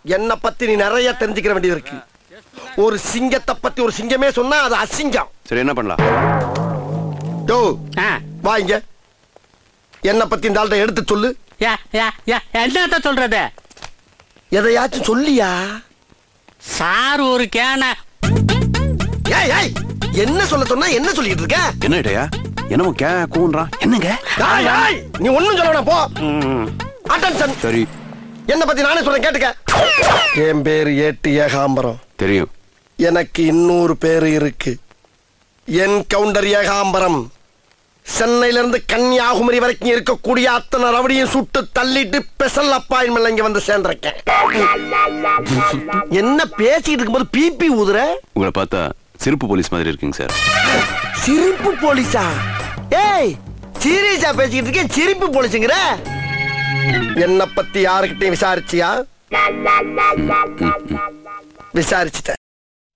என்ன பத்தி நீ நிறைய தெரிஞ்சுக்கிற வேண்டியது இருக்கு ஒரு சிங்கத்தை பத்தி ஒரு சிங்கமே சொன்னா அது அசிங்கம் சரி என்ன பண்ணலாம் யோ ஆ, வா இங்க என்ன பத்தி இந்த ஆள்கிட்ட எடுத்து சொல்லு யா, யா, யா, என்னத்த சொல்றது எதையாச்சும் சொல்லியா சார் ஒரு கேன ஏய் ஏய் என்ன சொல்ல சொன்னா என்ன சொல்லிட்டு இருக்க என்ன இடையா என்னமோ கே கூன்றான் என்னங்க ஏய், ஏய், நீ ஒண்ணும் சொல்ல வேணாம், போ ம், அட்டென்ஷன் சரி என்ன பத்தி நானே சொல்றேன் கேட்டுக்க என் பேரு ஏட்டு ஏகாம்பரம் தெரியும் எனக்கு இன்னொரு பேரு இருக்கு என் கவுண்டர் ஏகாம்பரம் சென்னையில இருந்து கன்னியாகுமரி வரைக்கும் இருக்கக்கூடிய அத்தனை ரவடியும் சுட்டு தள்ளிட்டு ஸ்பெஷல் அப்பாயின்மெண்ட் இங்க வந்து சேர்ந்திருக்கேன் என்ன பேசிட்டு இருக்கும்போது பிபி ஊதுற உங்களை பார்த்தா சிறப்பு போலீஸ் மாதிரி இருக்குங்க சார் சிரிப்பு போலீஸா ஏய் சீரியஸா பேசிக்கிட்டு இருக்கேன் சிரிப்பு போலீஸுங்கிற என்ன பத்தி யாருக்கிட்டையும் விசாரிச்சியா விசாரிச்சுட்ட